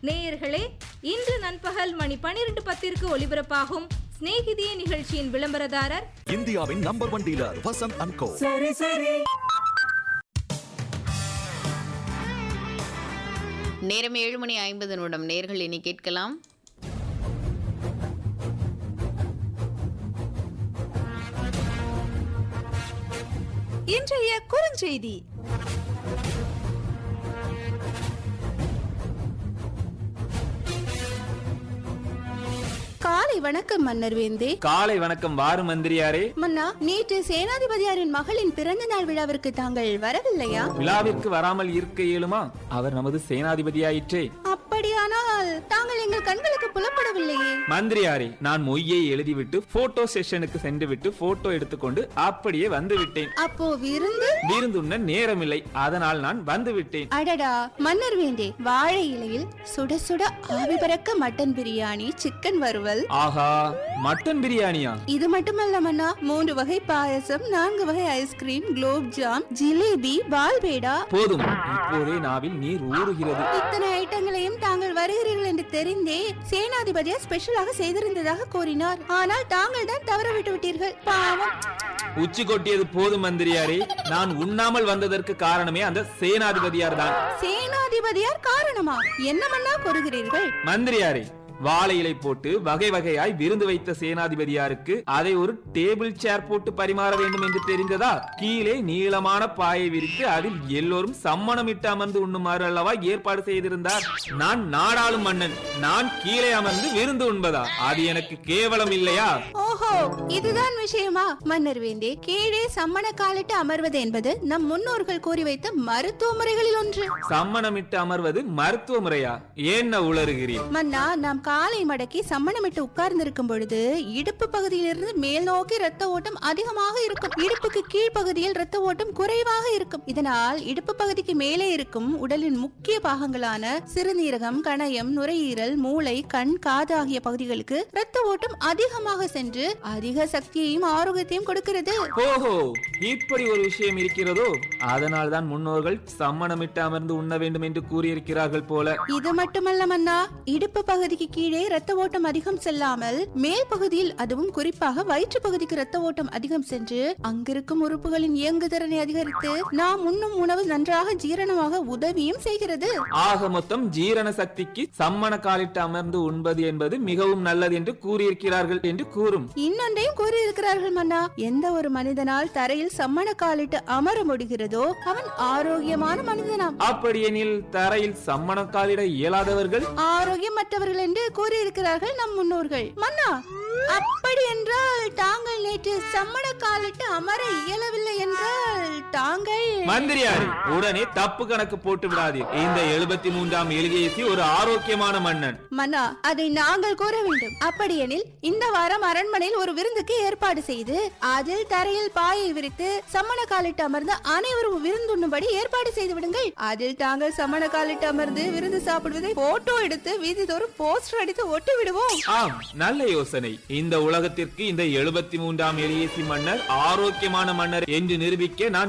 நேயர்களே இன்று நண்பகல் மணி பனிரெண்டு பத்திற்கு ஒலிபரப்பாகும் சிநேகிதியே நிகழ்ச்சியின் விளம்பரதாரர் இந்தியாவின் number one dealer Vasanth and co நேரம் ஏழு மணி ஐம்பது நிமிடம் நேர்கள் இனி கேட்கலாம் இன்றைய குறுஞ்செய்தி காலை வணக்கம் மன்னர் வேந்தே காலை வணக்கம் வாரு மந்திரியாரே மன்னா நேற்று சேனாதிபதியாரின் மகளின் பிறந்த நாள் விழாவிற்கு தாங்கள் வரவில்லையா விழாவிற்கு வராமல் இருக்க இயலுமா அவர் நமது சேனாதிபதியாயிற்றே அப்படியானால் தாங்கள் எங்கள் கண்களுக்கு புலப்படவில்லையே மந்திரியாரே நான் மொய்யை எழுதிவிட்டு போட்டோ செஷனுக்கு சென்று விட்டு போட்டோ எடுத்துக்கொண்டு அப்படியே வந்து விட்டேன் அப்போ விருந்து விருந்துண்ண நேரமில்லை அதனால் நான் வந்து விட்டேன் அடடா மன்னர் வேந்தே வாழை இலையில் சுட சுட ஆவி பறக்க மட்டன் பிரியாணி சிக்கன் வறுவல் ஆஹா மட்டன் பிரியாணியா இது மட்டுமல்ல மன்னா மூன்று வகை பாயசம் நான்கு வகை ஐஸ்கிரீம் குலோப் ஜாம் ஜிலேபி பால்பேடா போதும் இப்போதே நாவில் நீர் ஊறுகிறது இத்தனை ஐட்டங்களையும் தாங்கள் வருகிறீர்கள் என்று தெரிந்தே சேனாதிபதியா ஸ்பெஷலாக செய்திருந்ததாக கூறினார் ஆனால் தாங்கள் தான் தவற விட்டு விட்டீர்கள் பாவம் உச்சி கொட்டியது போதும் மந்திரியாரே நான் உண்ணாமல் வந்ததற்கு காரணமே அந்த சேனாதிபதியார் தான் சேனாதிபதியார் காரணமா என்ன மன்னா கூறுகிறீர்கள் மந்திரியாரே வாழை இலை போட்டு வகை வகையாய் விருந்து வைத்த சேனாதிபதியாருக்கு அதை ஒரு டேபிள் சேர் போட்டு பரிமாற வேண்டும் என்று தெரிந்ததா கீழே நீளமான பாயை விரித்து அதில் எல்லோரும் சம்மணமிட்டு அமர்ந்து உண்ணுமாறு அல்லவா ஏற்பாடு செய்திருந்தார் நான் நாடாளும் மன்னன் நான் கீழே அமர்ந்து விருந்து உண்பதா அது எனக்கு கேவலம் இல்லையா ஓஹோ இதுதான் விஷயமா மன்னர் வேந்தே கீழே சம்மண காலிட்டு அமர்வது என்பது நம் முன்னோர்கள் கூறி வைத்த மருத்துவ முறைகளில் ஒன்று சம்மணமிட்டு அமர்வது மருத்துவ முறையா என்ன உளறுகிறீர் மன்னா நாம் காலை மடக்கி சம்மணமிட்டு உட்கார்ந்திருக்கும் பொழுது இடுப்பு பகுதியிலிருந்து மேல் நோக்கி ரத்த ஓட்டம் அதிகமாக இருக்கும் இடுப்புக்கு கீழ்ப்பகுதியில் ரத்த ஓட்டம் குறைவாக இருக்கும் இதனால் இடுப்பு பகுதிக்கு மேலே இருக்கும் உடலின் முக்கிய பாகங்களான சிறுநீரகம் கணையம் நுரையீரல் மூளை கண் காது ஆகிய பகுதிகளுக்கு ரத்த ஓட்டம் அதிகமாக சென்று அதிக சக்தியையும் ஆரோக்கியத்தையும் கொடுக்கிறது ஓஹோ இப்படி ஒரு விஷயம் இருக்கிறதோ அதனால் தான் முன்னோர்கள் சம்மணமிட்டு அமர்ந்து உண்ண வேண்டும் என்று கூறியிருக்கிறார்கள் போல இது மட்டுமல்ல மன்னா இடுப்பு பகுதிக்கு கீழே ரத்த ஓட்டம் அதிகம் செல்லாமல் மேல் பகுதியில் அதுவும் குறிப்பாக வயிற்று பகுதிக்கு ரத்த ஓட்டம் அதிகம் சென்று அங்கிருக்கும் உறுப்புகளின் இயங்குதிறனை அதிகரித்து நாம் உண்ணும் உணவு நன்றாக ஜீரணமாக உதவியும் செய்கிறது ஆக மொத்தம் ஜீரண சக்திக்கு சம்மண காலிட்டு அமர்ந்து உண்பது என்பது மிகவும் நல்லது என்று கூறியிருக்கிறார்கள் என்று கூறும் இன்னொன்றையும் கூறியிருக்கிறார்கள் மன்னா எந்த ஒரு மனிதனால் தரையில் சம்மண காலிட்டு அமர முடிகிறதோ அவன் ஆரோக்கியமான மனிதனாம் அப்படியெனில் தரையில் சம்மண காலிட இயலாதவர்கள் ஆரோக்கியமற்றவர்கள் என்று கூறியிருக்கிறார்கள் நம் முன்னோர்கள் மன்னா அப்படி என்றால் தாங்கள் நேற்று சம்மண காலிட்டு அமர இயலவில்லை என்றால் தாங்கள் மந்திரியாரே உடனே தப்பு கணக்கு போட்டு விடாதீர் இந்த எழுபத்தி மூன்றாம் எலிகேசி ஒரு ஆரோக்கியமான மன்னன் மன்னா அதை நாங்கள் கூற வேண்டும் அப்படியெனில் இந்த வாரம் அரண்மனையில் ஒரு விருந்துக்கு ஏற்பாடு செய்து அதில் தரையில் பாயை விரித்து சம்மண காலிட்டு அமர்ந்து அனைவரும் விருந்துண்ணும்படி ஏற்பாடு செய்து விடுங்கள் அதில் தாங்கள் சம்மண காலிட்டு அமர்ந்து விருந்து சாப்பிடுவதை போட்டோ எடுத்து வீதிதோறும் போஸ்டர் அடித்து ஒட்டி விடுவோம் ஆம் நல்ல யோசனை இந்த உலகத்திற்கு இந்த எழுபத்தி மூன்றாம் எலியேசி மன்னர் ஆரோக்கியமான மன்னர் என்று நிரூபிக்க நான்